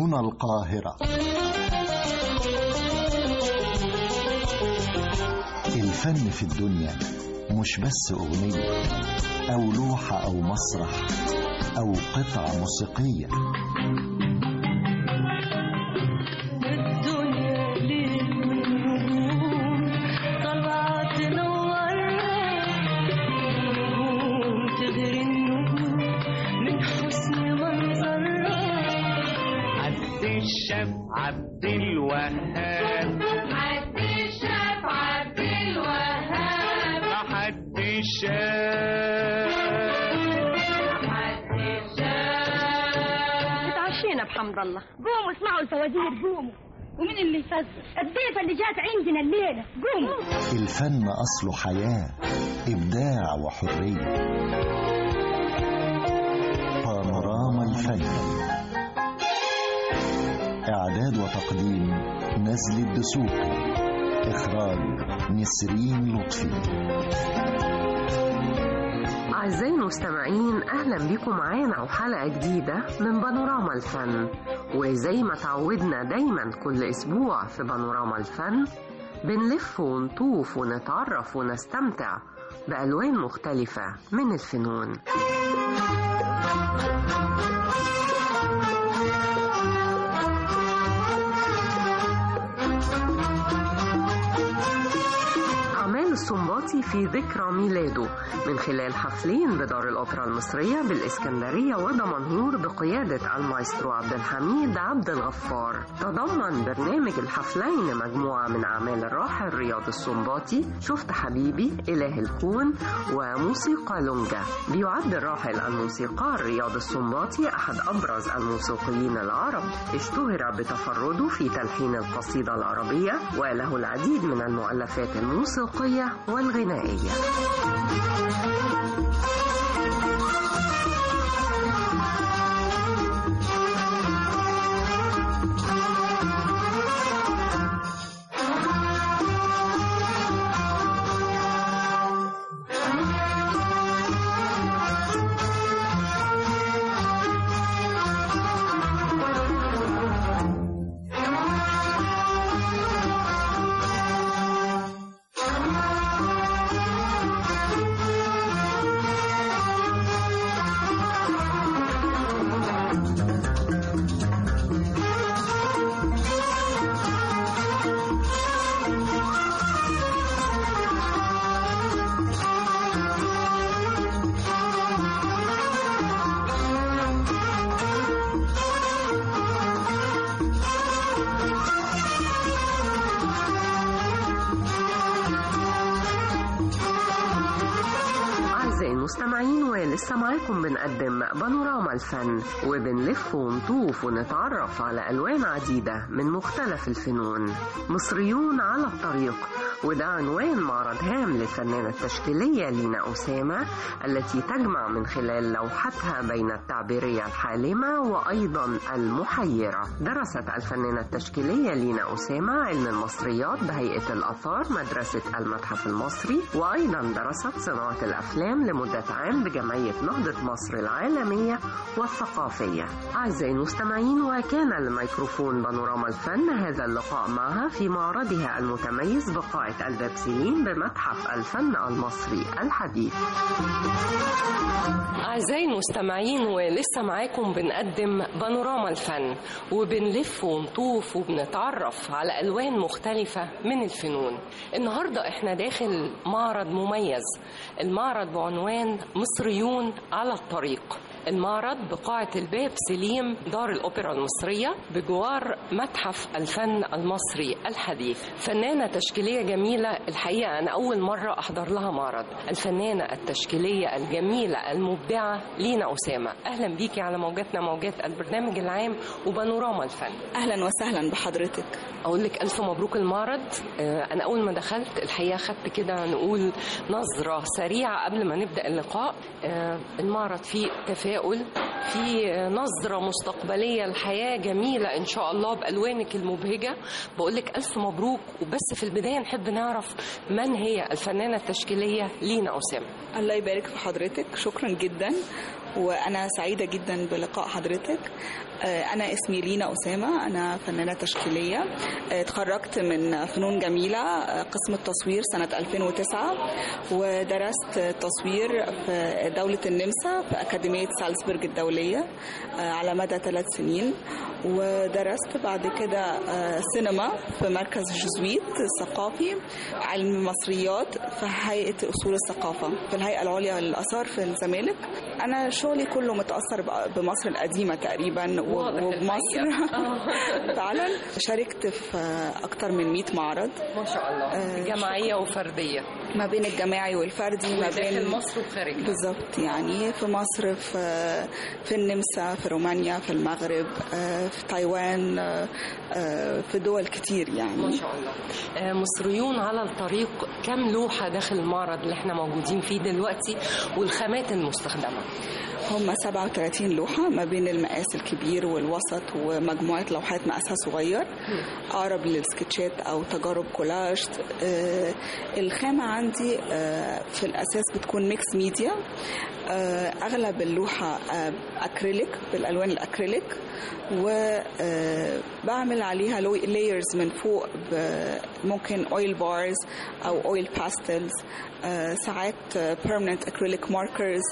تلفزيون القاهرة الفن في الدنيا مش بس أغنية أو لوحة أو مسرح أو قطعة موسيقية الدنيا ليل ونجوم طالعة تنورنا نجوم تغري النجوم من حسن منظرها عبد الشاف عبد الوهاب عبد الشاف عبد الوهاب حد الشاف عبد الشاف اتعشينا بحمد الله قوموا اسمعوا الفوازير قوموا ومين اللي يفزر الضيفة اللي جات عندنا الليلة قوموا الفن أصله حياة إبداع وحرية بانوراما الفن إعداد وتقديم نزل الدسوقي إخراج نسرين لطفي أعزائي المستمعين أهلا بكم معانا وحلقة جديدة من بانوراما الفن وزي ما تعودنا دايما كل أسبوع في بانوراما الفن بنلف ونطوف ونتعرف ونستمتع بألوان مختلفة من الفنون أعمال السنباطي في ذكرى ميلاده من خلال حفلين بدار الأوبرا المصرية بالإسكندرية ودمنهور بقيادة المايسترو عبد الحميد عبد الغفار تضمن برنامج الحفلين مجموعة من أعمال الراحل رياض السنباطي شفت حبيبي إله الكون وموسيقى لونجا بيعد الراحل الموسيقار رياض السنباطي أحد أبرز الموسيقيين العرب اشتهر بتفرده في تلحين القصيدة العربية وله العديد من المؤلفات الموسيقية والغنائية أعزائي المستمعين ولسه معاكم بنقدم بانوراما الفن وبنلف ونطوف ونتعرف على ألوان عديدة من مختلف الفنون مصريون على الطريق وده عنوان معرض هام للفنانة التشكيلية لينا أسامة التي تجمع من خلال لوحتها بين التعبيرية الحالمة وأيضا المحيرة درست الفنانة التشكيلية لينا أسامة علم المصريات بهيئة الآثار مدرسة المتحف المصري وأيضا درست صناعة الأفلام لمدة عام بجمعية نهضة مصر العالمية والثقافية أعزائي المستمعين وكان الميكروفون بانوراما الفن هذا اللقاء معها في معرضها المتميز بقاعة البابسيين بمتحف الفن المصري الحديث أعزائي المستمعين ولسه معاكم بنقدم بانوراما الفن وبنلف ونطوف وبنتعرف على ألوان مختلفة من الفنون النهاردة احنا داخل معرض مميز المعرض بعنوان مصريون على الطريق المعرض بقاعة الباب سليم دار الأوبرا المصرية بجوار متحف الفن المصري الحديث فنانة تشكيلية جميلة الحقيقة أنا أول مرة أحضر لها معرض الفنانة التشكيلية الجميلة المبدعة لينا أسامة أهلا بيكي على موجاتنا موجات البرنامج العام وبانوراما الفن اهلا وسهلا بحضرتك أقول لك ألف مبروك المعرض آه، أنا أول ما دخلت الحقيقة خدت كده نقول نظرة سريعة قبل ما نبدأ اللقاء آه، المعرض فيه تفاؤل فيه نظرة مستقبلية الحياة جميلة إن شاء الله بألوانك المبهجة بقول لك ألف مبروك وبس في البداية نحب نعرف من هي الفنانة التشكيلية لينا أسامة الله يبارك في حضرتك شكرا جدا وانا سعيده جدا بلقاء حضرتك آه، أنا اسمي لينا أسامة أنا فنانة تشكيلية آه، اتخرجت من فنون جميلة آه، قسم التصوير سنة 2009 ودرست تصوير في دولة النمسا في أكاديمية سالزبورج الدولية آه، على مدى ثلاث سنين ودرست بعد كده آه، سينما في مركز جزويت الثقافي علم مصريات في هيئة أصول الثقافة في الهيئة العليا للآثار في الزمالك أنا شغلي كله متأثر ب- بمصر القديمة تقريبا و- واضح وبمصر الحقيقة. فعلا شاركت في أكتر من 100 معرض ما شاء الله آه، جماعية وفردية ما بين الجماعي والفردي ما داخل بين مصر وخارجها بالظبط يعني في مصر في في النمسا في رومانيا في المغرب آه، في تايوان آه، آه، في دول كتير ما يعني شاء الله آه، مصريون على الطريق كم لوحة داخل المعرض اللي احنا موجودين فيه دلوقتي والخامات المستخدمة هم 37 لوحة ما بين المقاس الكبير والوسط ومجموعة لوحات مقاسها صغير أقرب للسكتشات أو تجارب كولاج آه، الخامة عندي آه، في الأساس بتكون ميكس ميديا آه، أغلب اللوحة آه، أكريليك بالألوان الأكريليك وبعمل عليها لايرز من فوق ب- ممكن اويل بارز او اويل باستلز ساعات بيرمننت اكريليك ماركرز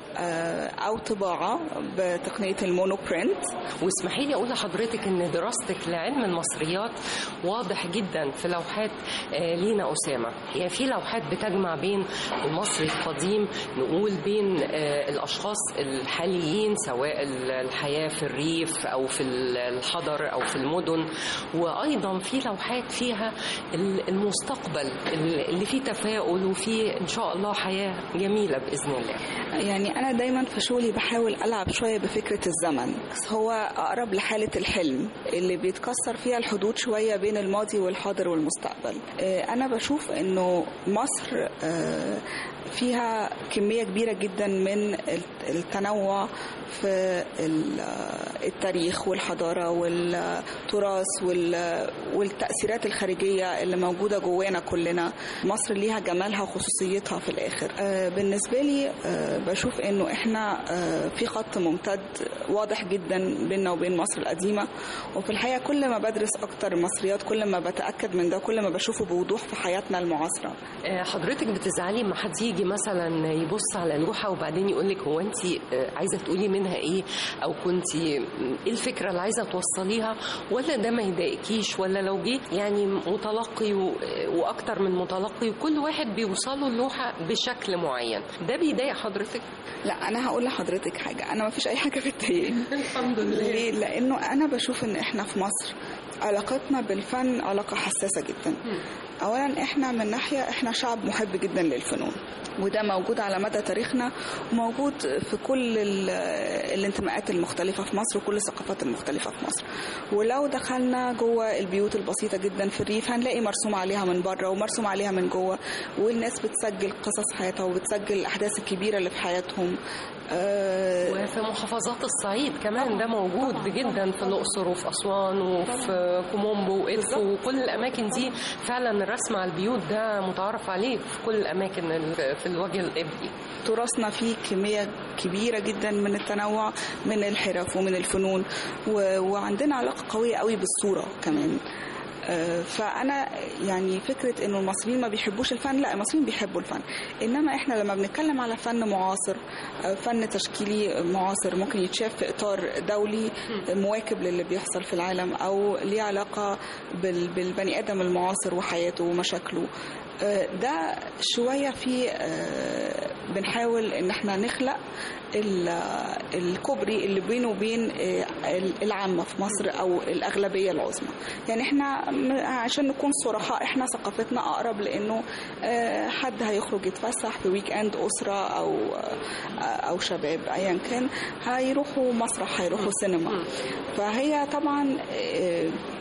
او طباعه بتقنيه المونو برنت واسمحي لي اقول لحضرتك ان دراستك لعلم المصريات واضح جدا في لوحات آه، لينا اسامه يعني في لوحات بتجمع بين المصري القديم نقول بين آه، الاشخاص الحاليين سواء ال- الحياه في الريف او في ال- الحضر او في المدن وايضا في لوحات فيها ال- المستقبل ال- اللي فيه تفاؤل وفيه ان شاء الله حياه جميله باذن الله يعني انا دايما في شغلي بحاول العب شويه بفكره الزمن بس هو اقرب لحاله الحلم اللي بيتكسر فيها الحدود شويه بين الماضي والحاضر والمستقبل آه، انا بشوف انه مصر آه، فيها كميه كبيره جدا من الت- التنوع في ال- آه، التاريخ والحضاره والتراث وال- والتاثيرات الخارجيه اللي موجوده جوانا كلنا مصر ليها جمالها وخصوصيتها في الاخر آه، بالنسبه لي آه، بشوف انه احنا آه، في خط ممتد واضح جدا بيننا وبين مصر القديمه وفي الحقيقه كل ما بدرس اكتر المصريات كل ما بتاكد من ده كل ما بشوفه بوضوح في حياتنا المعاصره آه، حضرتك بتزعلي لما حد يجي مثلا يبص على لوحه وبعدين يقول لك هو انت عايزه تقولي منها ايه او كنت ايه الفكره اللي عايزه توصليها ولا ده ما يضايقكيش ولا لو جيت يعني متلقي و- واكتر من متلقي وكل واحد بيوصله اللوحه بشكل معين ده بيضايق حضرتك لا انا هقول لحضرتك حاجه انا ما فيش اي حاجه بتضايقني الحمد ليه لانه انا بشوف ان احنا في مصر علاقتنا بالفن علاقه حساسه جدا اولا احنا من ناحيه احنا شعب محب جدا للفنون وده موجود على مدى تاريخنا وموجود في كل ال- الانتماءات المختلفة في مصر وكل الثقافات المختلفة في مصر ولو دخلنا جوه البيوت البسيطة جدا في الريف هنلاقي مرسوم عليها من بره ومرسوم عليها من جوه والناس بتسجل قصص حياتها وبتسجل الأحداث الكبيرة اللي في حياتهم آه، وفي محافظات الصعيد كمان ده موجود جدا في الأقصر وفي أسوان وفي كومومبو وإدفو وكل الأماكن دي فعلا الرسم على البيوت ده متعارف عليه في كل الأماكن ال- في الوجه الإبلي تراثنا فيه كمية كبيرة جدا من التنوع من الحرف ومن الفنون و... وعندنا علاقة قوية قوي بالصورة كمان آه، فأنا يعني فكرة إنه المصريين ما بيحبوش الفن لا المصريين بيحبوا الفن إنما إحنا لما بنتكلم على فن معاصر آه، فن تشكيلي معاصر ممكن يتشاف في إطار دولي مواكب للي بيحصل في العالم أو ليه علاقة بال... بالبني آدم المعاصر وحياته ومشاكله آه، ده شوية في آه، بنحاول ان احنا نخلق ال- الكوبري اللي بينه وبين آه، العامة في مصر او الاغلبية العظمى يعني احنا م- عشان نكون صراحة احنا ثقافتنا اقرب لانه آه، حد هيخرج يتفسح في ويك اند اسرة او آه، او شباب ايا كان هيروحوا مسرح هيروحوا سينما فهي طبعا آه،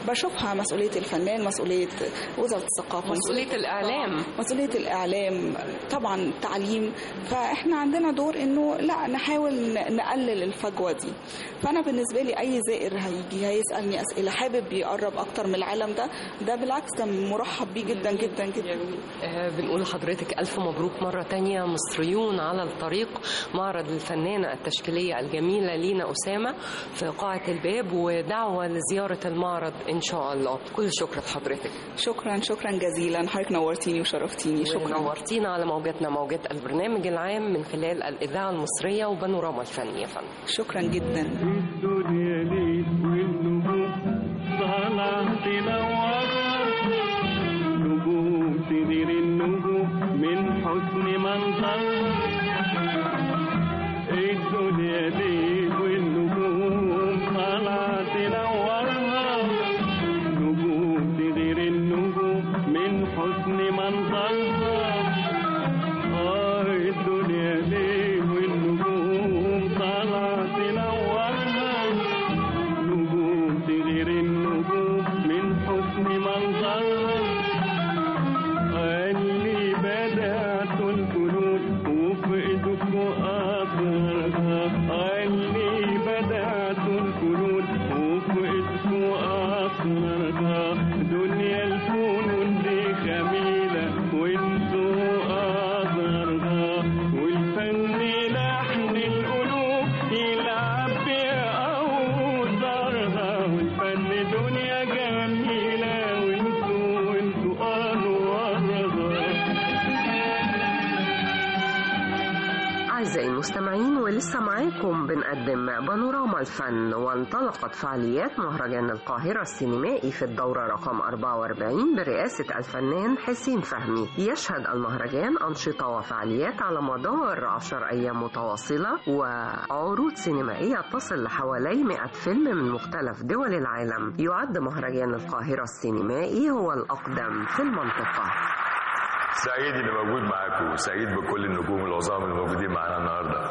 بشوفها مسؤوليه الفنان مسؤوليه وزاره الثقافه مسؤولية الإعلام مسؤوليه الاعلام طبعا التعليم فاحنا عندنا دور انه لا نحاول ن- نقلل الفجوه دي فانا بالنسبه لي اي زائر هيجي هيسالني اسئله حابب يقرب اكتر من العالم ده ده بالعكس ده مرحب بيه جدا جدا جدا آه، بنقول لحضرتك ألف مبروك مرة تانية مصريون على الطريق معرض الفنانة التشكيلية الجميلة لينا أسامة في قاعة الباب ودعوة لزيارة المعرض إن شاء الله كل الشكر لحضرتك شكرا شكرا جزيلا حضرتك نورتيني وشرفتيني شكرا نورتينا على موجاتنا موجات البرنامج العام من خلال الإذاعة المصرية وبانوراما الفنية يا فندم شكرا جدا الدنيا ليل والنجوم طالعة تنورها نجوم تدير النجوم من حسن منظرها الدنيا ليل والنجوم طالعة تنورها نجوم تدير النجوم من حسن منظرها آه الدنيا ليل والنجوم طالعة تنورها نجوم تغير النجوم من حسن منظرها اللي بدأت الجنود وفي ايدكم أثرها اللي بدأت الجنود وفي ايدكم أثرها دنيا الفنون دي جميلة وانتوا أثرها والفن لحن القلوب يلعب بأوتارها والفن دنيا جميلة وانتوا وانتوا أنوارها أعزائي المستمعين ولسه معاكم بنقدم بانوراما الفن وانطلقت فعاليات مهرجان القاهرة السينمائي في الدورة رقم 44 برئاسة الفنان حسين فهمي يشهد المهرجان أنشطة وفعاليات على مدار 10 أيام متواصلة وعروض سينمائية تصل لحوالي 100 فيلم من مختلف دول العالم يعد مهرجان القاهرة السينمائي هو الأقدم في المنطقة سعيد اني موجود معاكم وسعيد بكل النجوم العظام الموجودين معانا النهارده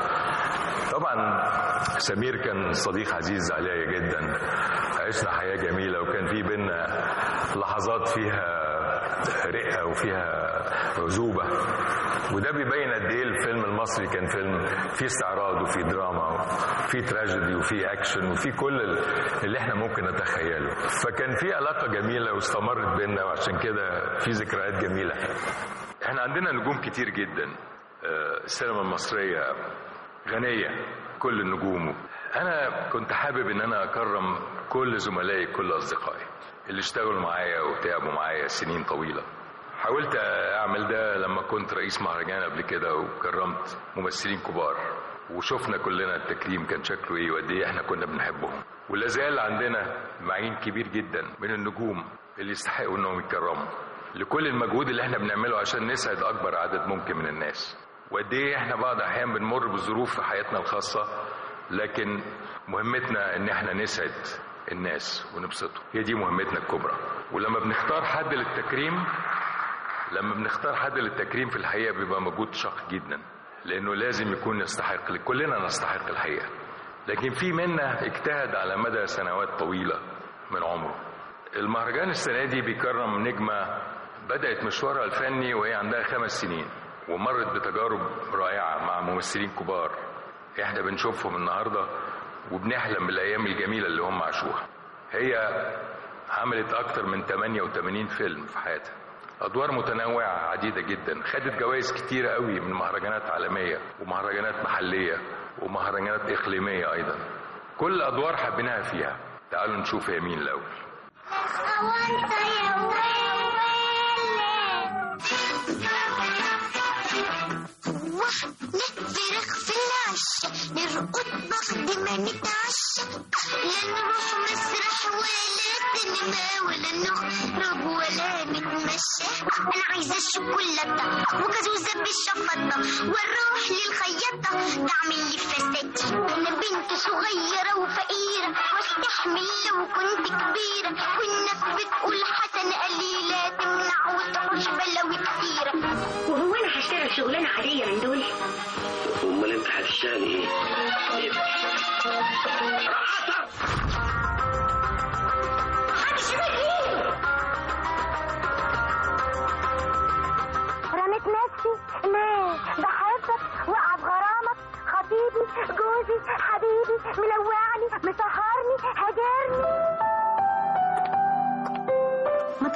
طبعا سمير كان صديق عزيز عليا جدا عشنا حياه جميله وكان في بينا لحظات فيها رقه وفيها عزوبه وده بيبين قد ايه الفيلم المصري كان فيلم فيه استعراض وفيه دراما وفيه تراجيدي وفيه اكشن وفيه كل ال- اللي احنا ممكن نتخيله فكان في علاقه جميله واستمرت بينا وعشان كده في ذكريات جميله احنا عندنا نجوم كتير جدا آه، السينما المصريه غنيه كل النجوم انا كنت حابب ان انا اكرم كل زملائي كل اصدقائي اللي اشتغلوا معايا وتعبوا معايا سنين طويله حاولت اعمل ده لما كنت رئيس مهرجان قبل كده وكرمت ممثلين كبار وشفنا كلنا التكريم كان شكله ايه وقد ايه احنا كنا بنحبهم ولا زال عندنا معين كبير جدا من النجوم اللي يستحقوا انهم يتكرموا لكل المجهود اللي احنا بنعمله عشان نسعد اكبر عدد ممكن من الناس وقد ايه احنا بعض الاحيان بنمر بظروف في حياتنا الخاصه لكن مهمتنا ان احنا نسعد الناس ونبسطهم هي دي مهمتنا الكبرى ولما بنختار حد للتكريم لما بنختار حد للتكريم في الحقيقه بيبقى مجهود شاق جدا لانه لازم يكون يستحق كلنا نستحق الحقيقه لكن في منا اجتهد على مدى سنوات طويله من عمره المهرجان السنه دي بيكرم نجمه بدات مشوارها الفني وهي عندها خمس سنين ومرت بتجارب رائعه مع ممثلين كبار احنا بنشوفهم النهارده وبنحلم بالايام الجميله اللي هم عاشوها هي عملت اكتر من 88 فيلم في حياتها ادوار متنوعه عديده جدا خدت جوائز كتيره قوي من مهرجانات عالميه ومهرجانات محليه ومهرجانات اقليميه ايضا كل ادوار حبيناها فيها تعالوا نشوف هي مين الاول وانت يا نفرخ في العشة نرقد بعد ما نتعشى لا نروح مسرح ولا سينما ولا نخرج ولا نتمشى انا عايزة الشوكولاتة وكازوزة بالشفطة واروح للخياطة تعمل لي فساتين انا بنت صغيرة وفقيرة واستحمل لو كنت كبيرة والناس بتقول حسنة قليلة تمنع وتحوش بلاوي كتيرة وهو انا هشتغل شغلانه عاديه من دول امال انت هتشتغل ايه؟ محدش يمد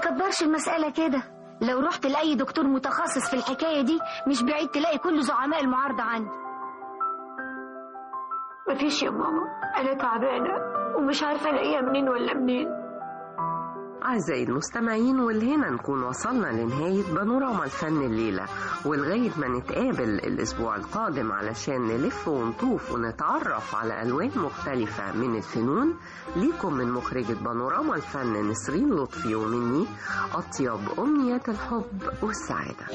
تكبرش المسألة كده لو رحت لأي دكتور متخصص في الحكاية دي مش بعيد تلاقي كل زعماء المعارضة عندي مفيش يا ماما أنا تعبانة ومش عارفة ألاقيها منين ولا منين أعزائي المستمعين والهنا نكون وصلنا لنهاية بانوراما الفن الليلة ولغاية ما نتقابل الأسبوع القادم علشان نلف ونطوف ونتعرف على ألوان مختلفة من الفنون ليكم من مخرجة بانوراما الفن نسرين لطفي ومني أطيب أمنيات الحب والسعادة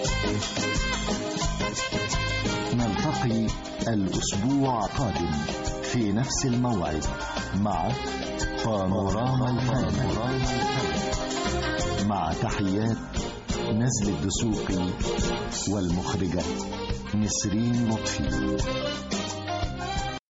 نلتقي الأسبوع القادم في نفس الموعد مع بانوراما الفن مع تحيات نزل الدسوقي والمخرجة نسرين لطفي